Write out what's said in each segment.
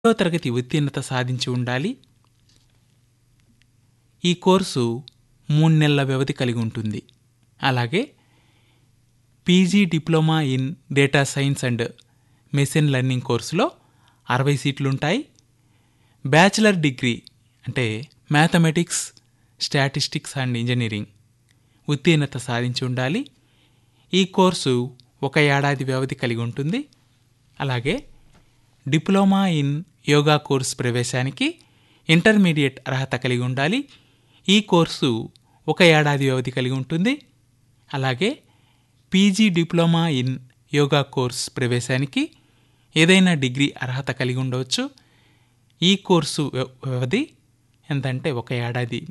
పదో తరగతి ఉత్తీర్ణత సాధించి ఉండాలి ఈ కోర్సు మూడు నెలల వ్యవధి కలిగి ఉంటుంది అలాగే PG diploma in data science and machine learning కోర్సులో అరవై సీట్లుంటాయి బ్యాచిలర్ డిగ్రీ అంటే మ్యాథమెటిక్స్ స్టాటిస్టిక్స్ అండ్ ఇంజనీరింగ్ ఉత్తీర్ణత సాధించి ఉండాలి ఈ కోర్సు ఒక ఏడాది వ్యవధి కలిగి ఉంటుంది అలాగే డిప్లొమా ఇన్ యోగా కోర్సు ప్రవేశానికి ఇంటర్మీడియట్ అర్హత కలిగి ఉండాలి ఈ కోర్సు ఒక ఏడాది వ్యవధి కలిగి ఉంటుంది అలాగే PG diploma in yoga course ప్రవేశానికి ఏదైనా డిగ్రీ అర్హత కలిగి ఉండవచ్చు ఈ కోర్సు వ్య- వ్యవధి ఎంతంటే ఒక ఏడాది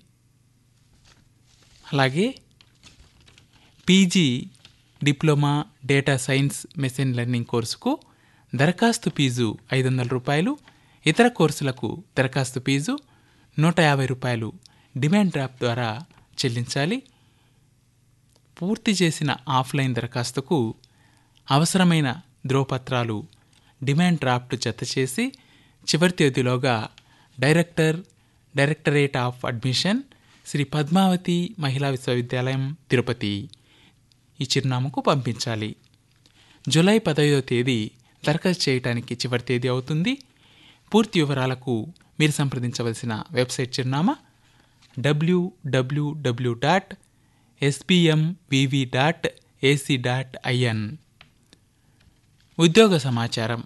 అలాగే PG diploma data science machine learning కోర్సుకు దరఖాస్తు ఫీజు ఐదు వందల రూపాయలు ఇతర కోర్సులకు దరఖాస్తు ఫీజు నూట యాభై రూపాయలు డిమాండ్ డ్రాఫ్ట్ ద్వారా చెల్లించాలి పూర్తి చేసిన ఆఫ్లైన్ దరఖాస్తుకు అవసరమైన ధ్రువపత్రాలు డిమాండ్ డ్రాఫ్ట్ జత చేసి చివరి తేదీలోగా director directorate of admission Sri Padmavati Mahila Visvavidyalayam Tirupati ఈ చిరునామాకు పంపించాలి జూలై పదహైదో తేదీ దరఖాస్తు చేయడానికి చివరి తేదీ అవుతుంది పూర్తి వివరాలకు మీరు సంప్రదించవలసిన వెబ్సైట్ చిరునామా WWW dot SPMVV dot AC dot IN ఉద్యోగ సమాచారం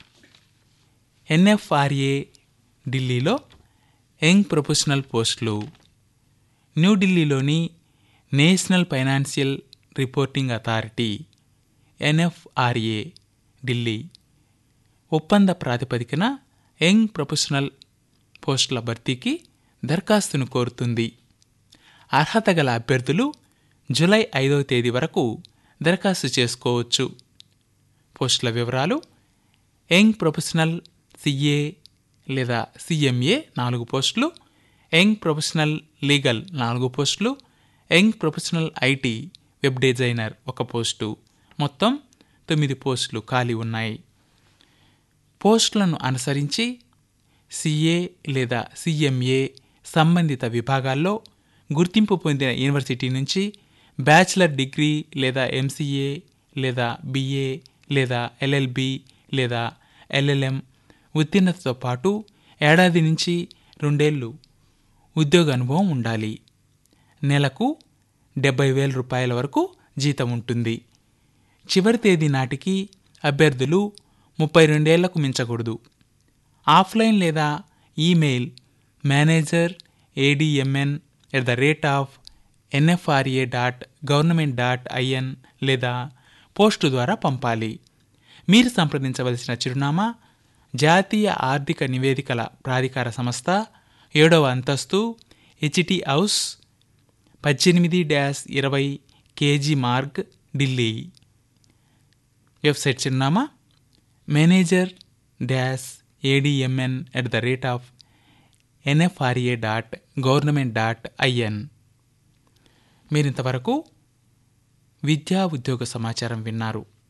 ఎన్ఎఫ్ఆర్ఏ ఢిల్లీలో యంగ్ ప్రొఫెషనల్ పోస్టులు న్యూఢిల్లీలోని national financial reporting authority NFRA Delhi ఒప్పంద ప్రాతిపదికన యంగ్ ప్రొఫెషనల్ పోస్టుల భర్తీకి దరఖాస్తును కోరుతుంది అర్హత గల అభ్యర్థులు జూలై ఐదవ తేదీ వరకు దరఖాస్తు చేసుకోవచ్చు పోస్టుల వివరాలు యంగ్ ప్రొఫెషనల్ సిఏ లేదా సిఎంఏ నాలుగు పోస్టులు యంగ్ ప్రొఫెషనల్ లీగల్ నాలుగు పోస్టులు young professional IT web designer ఒక పోస్టు మొత్తం తొమ్మిది పోస్టులు ఖాళీ ఉన్నాయి పోస్టులను అనుసరించి సిఏ లేదా సిఎంఏ సంబంధిత విభాగాల్లో గుర్తింపు పొందిన యూనివర్సిటీ నుంచి బ్యాచిలర్ డిగ్రీ లేదా ఎంసీఏ లేదా బిఏ లేదా ఎల్ఎల్బి లేదా ఎల్ఎల్ఎం ఉత్తీర్ణతతో పాటు ఏడాది నుంచి రెండేళ్ళు ఉద్యోగ అనుభవం ఉండాలి నెలకు డెబ్బై వేల రూపాయల వరకు జీతం ఉంటుంది చివరి తేదీ నాటికి అభ్యర్థులు ముప్పై రెండేళ్లకు మించకూడదు ఆఫ్లైన్ లేదా email manager ADMN at the rate of NFRA dot government dot IN లేదా పోస్టు ద్వారా పంపాలి మీరు సంప్రదించవలసిన చిరునామా జాతీయ ఆర్థిక నివేదికల ప్రాధికార సంస్థ ఏడవ అంతస్తు హెచ్టి హౌస్ పద్దెనిమిది డ్యాష్ ఇరవై కేజీ మార్గ్ ఢిల్లీ వెబ్సైట్ చిరునామా manager dash ADMN at the rate of NFRA dot government dot IN మీరింతవరకు విద్యా ఉద్యోగ సమాచారం విన్నారు